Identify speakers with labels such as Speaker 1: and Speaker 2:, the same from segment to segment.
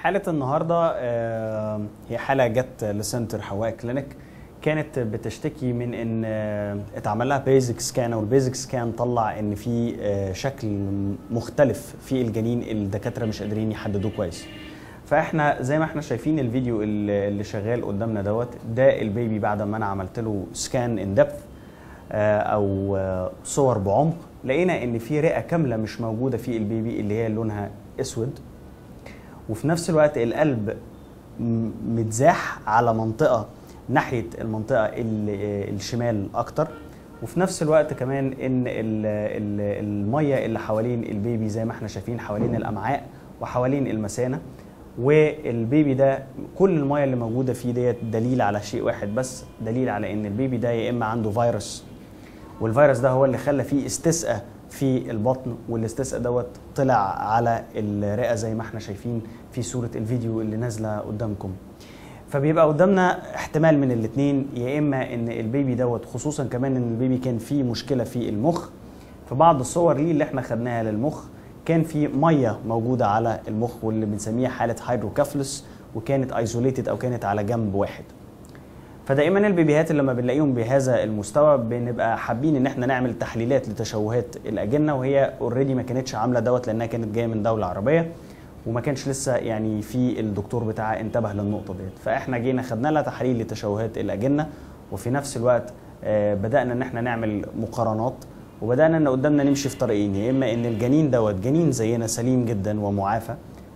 Speaker 1: حالة النهاردة آه، هي حالة جت لسنتر حواء كلينيك كانت بتشتكي من ان آه، اتعمل لها بيزك سكان والبيزك سكان طلع ان في آه، شكل مختلف في الجنين الدكاترة مش قادرين يحددوه كويس فاحنا زي ما احنا شايفين الفيديو اللي اللي شغال قدامنا دوت ده البيبي بعد ما انا عملت له سكان ان ديبث او آه، صور بعمق لقينا ان في رئه كامله مش موجوده في البيبي اللي هي لونها اسود وفي نفس الوقت القلب م- متزاح على منطقه ناحيه المنطقه ال- الشمال اكتر وفي نفس الوقت كمان ان ال- ال- الميه اللي حوالين البيبي زي ما احنا شايفين حوالين الامعاء وحوالين المثانه والبيبي ده كل الميه اللي موجوده فيه ديت دليل على شيء واحد بس دليل على ان البيبي ده يا اما عنده فيروس والفيروس ده هو اللي خلى فيه استسقاء في البطن والاستسقاء دوت طلع على الرئه زي ما احنا شايفين في صوره الفيديو اللي نازله قدامكم فبيبقى قدامنا احتمال من الاثنين يا اما ان البيبي دوت خصوصا كمان ان البيبي كان فيه مشكله في المخ في بعض الصور ليه اللي احنا خدناها للمخ كان في ميه موجوده على المخ واللي بنسميها حاله هيدروكافلس وكانت ايزوليتد او كانت على جنب واحد فدائما البيبيهات اللي لما بنلاقيهم بهذا المستوى بنبقى حابين ان احنا نعمل تحليلات لتشوهات الاجنه وهي اوريدي ما كانتش عامله دوت لانها كانت جايه من دوله عربيه وما كانش لسه يعني في الدكتور بتاعها انتبه للنقطه ديت فاحنا جينا خدنا لها تحاليل لتشوهات الاجنه وفي نفس الوقت آه، بدانا ان احنا نعمل مقارنات وبدانا ان قدامنا نمشي في طريقين يا اما ان الجنين دوت جنين زينا سليم جدا ومعافى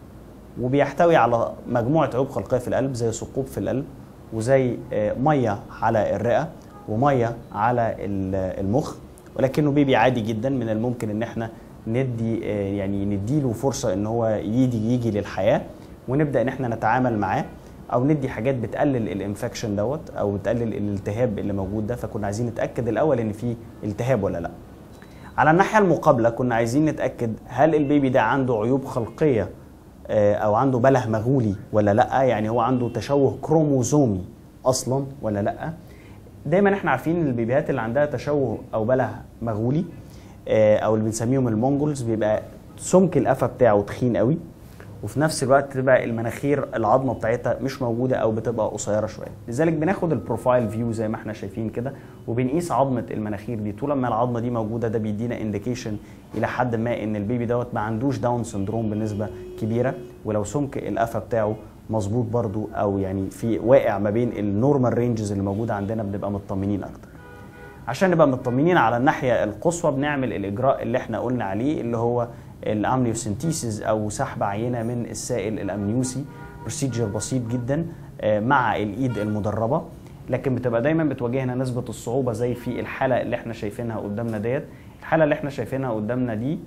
Speaker 1: وبيحتوي على مجموعه عيوب خلقيه في القلب زي ثقوب في القلب وزي آه، ميه على الرئه وميه على ال- المخ ولكنه بيبي عادي جدا من الممكن ان احنا ندي آه، يعني نديله فرصه ان هو يجي يجي للحياه ونبدا ان احنا نتعامل معاه او ندي حاجات بتقلل الانفكشن دوت او بتقلل الالتهاب اللي موجود ده فكنا عايزين نتاكد الاول ان في التهاب ولا لا على الناحيه المقابله كنا عايزين نتاكد هل البيبي ده عنده عيوب خلقيه آه، او عنده بله مغولي ولا لا يعني هو عنده تشوه كروموزومي اصلا ولا لا دايما احنا عارفين ان البيبيهات اللي عندها تشوه او بله مغولي آه، او اللي بنسميهم المونجولز بيبقى سمك القفا بتاعه تخين قوي وفي نفس الوقت تبقى المناخير العظمه بتاعتها مش موجوده او بتبقى قصيره شويه لذلك بناخد البروفايل فيو زي ما احنا شايفين كده وبنقيس عظمه المناخير دي طول ما العظمه دي موجوده ده بيدينا انديكيشن الى حد ما ان البيبي دوت ما عندوش داون سندروم بنسبه كبيره ولو سمك القفا بتاعه مظبوط برضو او يعني في واقع ما بين النورمال رينجز اللي موجوده عندنا بنبقى مطمنين اكتر عشان نبقى مطمنين على الناحيه القصوى بنعمل الاجراء اللي احنا قلنا عليه اللي هو الامنيوسنتيسيس او سحب عينه من السائل الامنيوسي بروسيجر بسيط جدا آه، مع الايد المدربه لكن بتبقى دايما بتواجهنا نسبه الصعوبه زي في الحاله اللي احنا شايفينها قدامنا ديت الحاله اللي احنا شايفينها قدامنا دي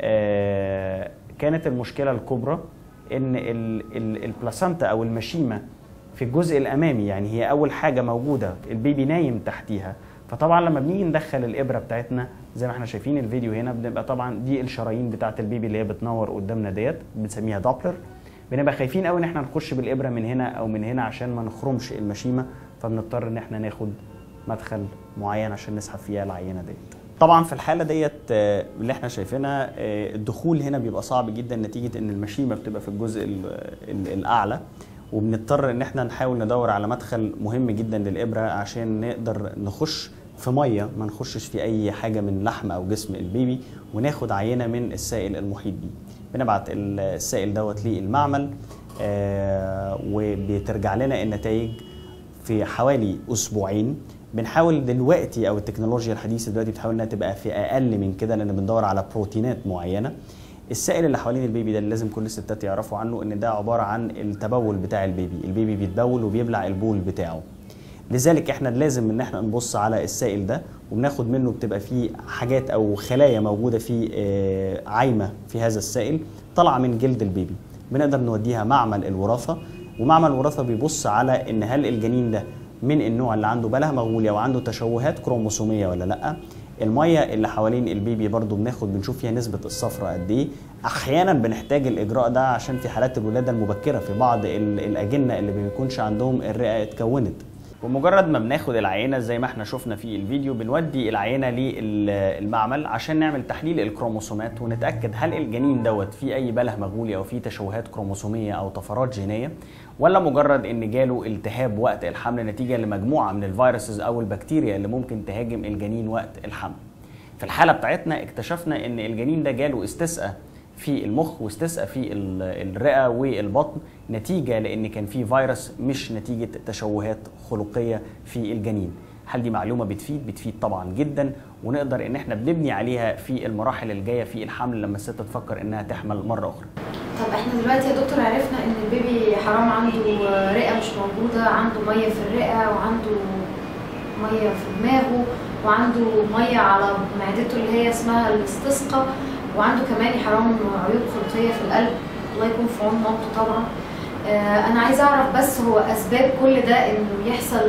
Speaker 1: آه، كانت المشكله الكبرى ان ال- ال- البلاسنتا او المشيمه في الجزء الامامي يعني هي اول حاجه موجوده البيبي نايم تحتيها فطبعا لما بنيجي ندخل الابره بتاعتنا زي ما احنا شايفين الفيديو هنا بنبقى طبعا دي الشرايين بتاعه البيبي اللي هي بتنور قدامنا ديت بنسميها دوبلر بنبقى خايفين قوي ان احنا نخش بالابره من هنا او من هنا عشان ما نخرمش المشيمه فبنضطر ان احنا ناخد مدخل معين عشان نسحب فيها العينه ديت طبعا في الحاله ديت آه، اللي احنا شايفينها آه، الدخول هنا بيبقى صعب جدا نتيجه ان المشيمه بتبقى في الجزء ال- ال- الاعلى وبنضطر ان احنا نحاول ندور على مدخل مهم جدا للابره عشان نقدر نخش في ميه ما نخشش في اي حاجه من لحم او جسم البيبي وناخد عينه من السائل المحيط بيه بنبعت السائل دوت للمعمل آه، وبترجع لنا النتائج في حوالي اسبوعين بنحاول دلوقتي او التكنولوجيا الحديثه دلوقتي بتحاول انها تبقى في اقل من كده لان بندور على بروتينات معينه السائل اللي حوالين البيبي ده اللي لازم كل الستات يعرفوا عنه ان ده عباره عن التبول بتاع البيبي البيبي بيتبول وبيبلع البول بتاعه لذلك احنا لازم ان احنا نبص على السائل ده وبناخد منه بتبقى فيه حاجات او خلايا موجوده في آه، عايمه في هذا السائل طالعه من جلد البيبي بنقدر نوديها معمل الوراثه ومعمل الوراثه بيبص على ان هل الجنين ده من النوع اللي عنده بله مغولي او عنده تشوهات كروموسوميه ولا لا الميه اللي حوالين البيبي برضو بناخد بنشوف فيها نسبه الصفرة قد ايه احيانا بنحتاج الاجراء ده عشان في حالات الولاده المبكره في بعض ال- الاجنه اللي ما بيكونش عندهم الرئه اتكونت ومجرد ما بناخد العينه زي ما احنا شفنا في الفيديو بنودي العينه للمعمل عشان نعمل تحليل الكروموسومات ونتاكد هل الجنين دوت فيه اي بله مغولي او فيه تشوهات كروموسوميه او طفرات جينيه ولا مجرد ان جاله التهاب وقت الحمل نتيجه لمجموعه من الفيروسز او البكتيريا اللي ممكن تهاجم الجنين وقت الحمل في الحاله بتاعتنا اكتشفنا ان الجنين ده جاله استسقاء في المخ واستسقى في الرئه والبطن نتيجه لان كان في فيروس مش نتيجه تشوهات خلقيه في الجنين هل دي معلومه بتفيد بتفيد طبعا جدا ونقدر ان احنا بنبني عليها في المراحل الجايه في الحمل لما الست تفكر انها تحمل مره اخرى
Speaker 2: طب احنا دلوقتي يا دكتور عرفنا ان البيبي حرام عنده رئه مش موجوده عنده ميه في الرئه وعنده ميه في دماغه وعنده ميه على معدته اللي هي اسمها الاستسقاء وعنده كمان حرام عيوب خلقيه في القلب الله يكون في عون مامته طبعا آه انا عايزه اعرف بس هو اسباب كل ده انه يحصل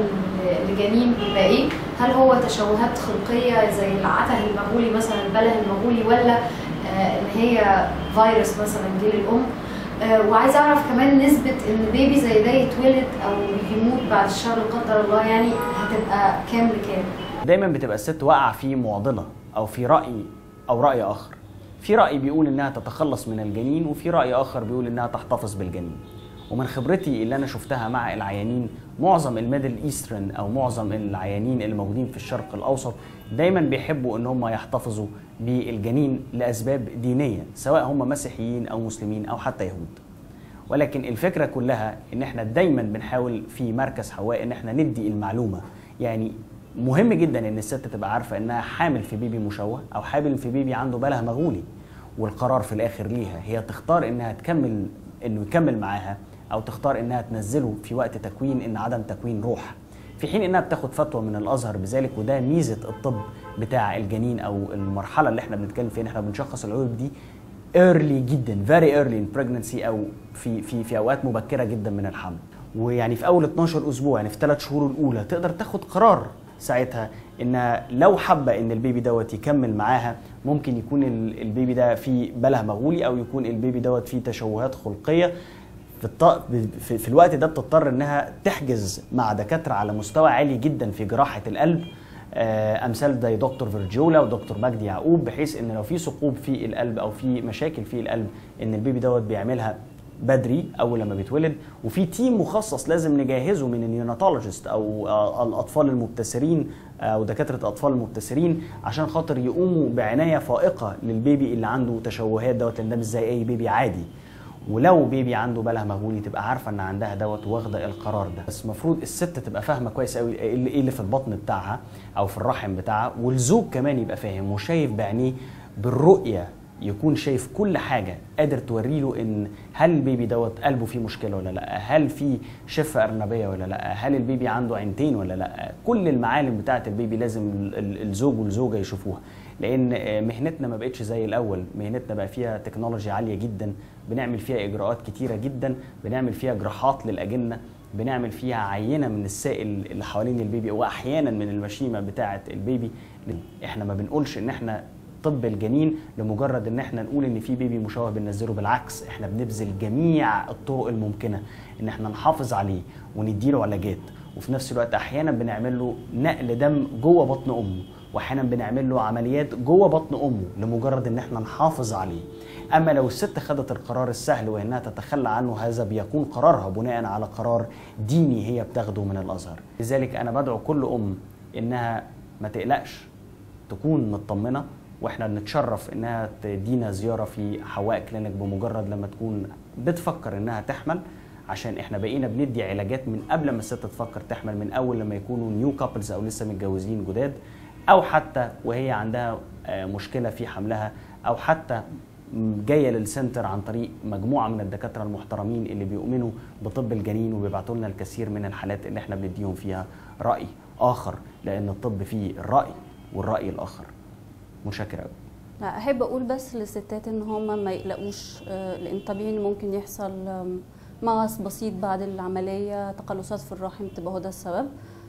Speaker 2: لجنين بيبقى ايه هل هو تشوهات خلقيه زي العته المغولي مثلا البله المغولي ولا آه ان هي فيروس مثلا جه للام آه وعايزه اعرف كمان نسبه ان بيبي زي ده يتولد او يموت بعد الشر لا قدر الله يعني هتبقى كام لكام
Speaker 1: دايما بتبقى الست واقعه في معضله او في راي او راي اخر في رأي بيقول إنها تتخلص من الجنين وفي رأي آخر بيقول إنها تحتفظ بالجنين ومن خبرتي اللي أنا شفتها مع العيانين معظم الميدل ايسترن أو معظم العيانين الموجودين في الشرق الأوسط دايما بيحبوا إن هم يحتفظوا بالجنين لأسباب دينية سواء هم مسيحيين أو مسلمين أو حتى يهود ولكن الفكرة كلها إن إحنا دايما بنحاول في مركز حواء إن إحنا ندي المعلومة يعني مهم جدا ان الست تبقى عارفه انها حامل في بيبي مشوه او حامل في بيبي عنده بله مغولي والقرار في الاخر ليها هي تختار انها تكمل انه يكمل معاها او تختار انها تنزله في وقت تكوين ان عدم تكوين روح في حين انها بتاخد فتوى من الازهر بذلك وده ميزه الطب بتاع الجنين او المرحله اللي احنا بنتكلم فيها احنا بنشخص العيوب دي early جدا very early in pregnancy او في في في اوقات مبكره جدا من الحمل ويعني في اول 12 اسبوع يعني في ثلاث شهور الاولى تقدر تاخد قرار ساعتها ان لو حابه ان البيبي دوت يكمل معاها ممكن يكون البيبي ده فيه بله مغولي او يكون البيبي دوت فيه تشوهات خلقيه في, الط... في, في الوقت ده بتضطر انها تحجز مع دكاتره على مستوى عالي جدا في جراحه القلب امثال زي دكتور فيرجولا ودكتور مجدي يعقوب بحيث ان لو في ثقوب في القلب او في مشاكل في القلب ان البيبي دوت بيعملها بدري اول لما بيتولد وفي تيم مخصص لازم نجهزه من النيوناتولوجيست او الاطفال المبتسرين او دكاتره الاطفال المبتسرين عشان خاطر يقوموا بعنايه فائقه للبيبي اللي عنده تشوهات دوت لان ده مش زي اي بيبي عادي ولو بيبي عنده بله مغولي تبقى عارفه ان عندها دوت واخده القرار ده بس المفروض الست تبقى فاهمه كويس قوي ايه اللي في البطن بتاعها او في الرحم بتاعها والزوج كمان يبقى فاهم وشايف بعينيه بالرؤيه يكون شايف كل حاجه قادر توري له ان هل البيبي دوت قلبه فيه مشكله ولا لا هل في شفه ارنبيه ولا لا هل البيبي عنده عينتين ولا لا كل المعالم بتاعه البيبي لازم الزوج والزوجه يشوفوها لان مهنتنا ما بقتش زي الاول مهنتنا بقى فيها تكنولوجيا عاليه جدا بنعمل فيها اجراءات كتيره جدا بنعمل فيها جراحات للاجنه بنعمل فيها عينه من السائل اللي حوالين البيبي واحيانا من المشيمه بتاعه البيبي احنا ما بنقولش ان احنا طب الجنين لمجرد ان احنا نقول ان في بيبي مشوه بننزله بالعكس احنا بنبذل جميع الطرق الممكنه ان احنا نحافظ عليه ونديله علاجات وفي نفس الوقت احيانا بنعمل له نقل دم جوه بطن امه واحيانا بنعمل له عمليات جوه بطن امه لمجرد ان احنا نحافظ عليه اما لو الست خدت القرار السهل وانها تتخلى عنه هذا بيكون قرارها بناء على قرار ديني هي بتاخده من الازهر لذلك انا بدعو كل ام انها ما تقلقش تكون مطمنه واحنا بنتشرف انها تدينا زياره في حواء كلينيك بمجرد لما تكون بتفكر انها تحمل عشان احنا بقينا بندي علاجات من قبل ما الست تفكر تحمل من اول لما يكونوا نيو كابلز او لسه متجوزين جداد او حتى وهي عندها مشكله في حملها او حتى جايه للسنتر عن طريق مجموعه من الدكاتره المحترمين اللي بيؤمنوا بطب الجنين وبيبعتوا لنا الكثير من الحالات اللي احنا بنديهم فيها راي اخر لان الطب فيه الراي والراي الاخر متشكر قوي
Speaker 3: احب اقول بس للستات ان هم ما يقلقوش لان طبيعي ان ممكن يحصل مغص بسيط بعد العمليه تقلصات في الرحم تبقى هو ده السبب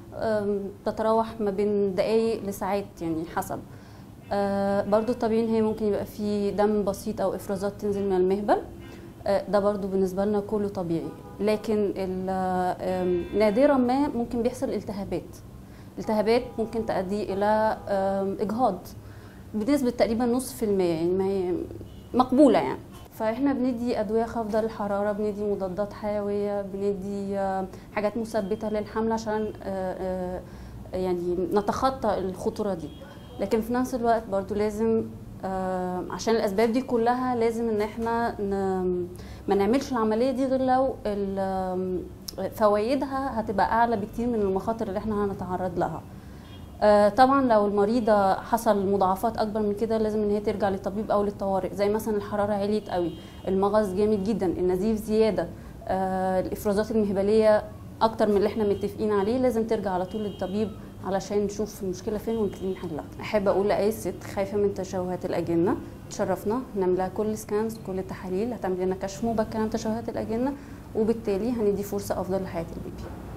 Speaker 3: تتراوح ما بين دقايق لساعات يعني حسب برضو الطبيعي ان هي ممكن يبقى في دم بسيط او افرازات تنزل من المهبل آه، ده برضو بالنسبة لنا كله طبيعي لكن ال- آم، نادرا ما ممكن بيحصل التهابات التهابات ممكن تؤدي إلى آم، إجهاض بنسبة تقريبا نص في المية يعني ما هي مقبولة يعني فاحنا بندي ادويه خافضه للحراره بندي مضادات حيويه بندي آه، حاجات مثبته للحمل عشان آه، آه، يعني نتخطى الخطوره دي لكن في نفس الوقت برضو لازم آه، عشان الاسباب دي كلها لازم ان احنا ن- ما نعملش العمليه دي غير لو ال- آم، فوائدها هتبقى اعلى بكتير من المخاطر اللي احنا هنتعرض لها آه، طبعا لو المريضه حصل مضاعفات اكبر من كده لازم ان هي ترجع للطبيب او للطوارئ زي مثلا الحراره عليت قوي المغص جامد جدا النزيف زياده آه، الافرازات المهبليه اكتر من اللي احنا متفقين عليه لازم ترجع على طول للطبيب علشان نشوف المشكله فين ونبتدي نحلها احب اقول لاي ست خايفه من تشوهات الاجنه تشرفنا نعمل لها كل سكانز كل التحاليل هتعمل لنا كشف مبكر عن تشوهات الاجنه وبالتالي هندي فرصه افضل لحياه البيبي